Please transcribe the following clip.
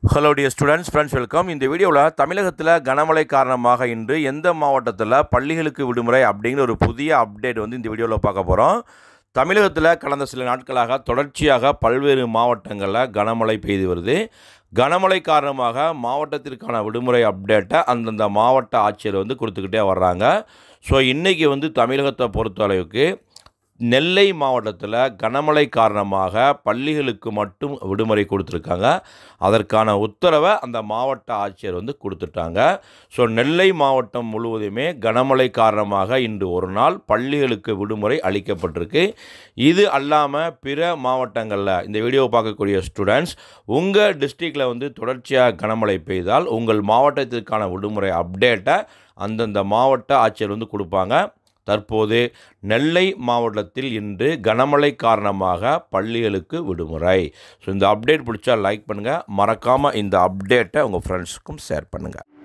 hello dear students friends welcome இந்த வீடியோவில் தமிழகத்தில் கனமழை காரணமாக இன்று எந்த மாவட்டத்தில் பள்ளிகளுக்கு விடுமுறை அப்படிங்கிற ஒரு புதிய அப்டேட் வந்து இந்த வீடியோவில் பார்க்க போகிறோம் தமிழகத்தில் கடந்த சில நாட்களாக தொடர்ச்சியாக பல்வேறு மாவட்டங்களில் கனமழை பெய்து வருது கனமழை காரணமாக மாவட்டத்திற்கான விடுமுறை அப்டேட்டை அந்தந்த மாவட்ட ஆட்சியர் வந்து கொடுத்துக்கிட்டே வர்றாங்க ஸோ இன்றைக்கி வந்து தமிழகத்தை பொறுத்தளவுக்கு நெல்லை மாவட்டத்தில் கனமழை காரணமாக பள்ளிகளுக்கு மட்டும் விடுமுறை கொடுத்துருக்காங்க அதற்கான உத்தரவை அந்த மாவட்ட ஆட்சியர் வந்து கொடுத்துட்டாங்க ஸோ நெல்லை மாவட்டம் முழுவதுமே கனமழை காரணமாக இன்று ஒரு நாள் பள்ளிகளுக்கு விடுமுறை அளிக்கப்பட்டிருக்கு இது அல்லாமல் பிற மாவட்டங்களில் இந்த வீடியோவை பார்க்கக்கூடிய ஸ்டூடெண்ட்ஸ் உங்கள் டிஸ்ட்ரிக்டில் வந்து தொடர்ச்சியாக கனமழை பெய்தால் உங்கள் மாவட்டத்திற்கான விடுமுறை அப்டேட்டை அந்தந்த மாவட்ட ஆட்சியர் வந்து கொடுப்பாங்க தற்போது நெல்லை மாவட்டத்தில் இன்று கனமழை காரணமாக பள்ளிகளுக்கு விடுமுறை ஸோ இந்த அப்டேட் பிடிச்சா லைக் பண்ணுங்கள் மறக்காமல் இந்த அப்டேட்டை உங்கள் ஃப்ரெண்ட்ஸுக்கும் ஷேர் பண்ணுங்கள்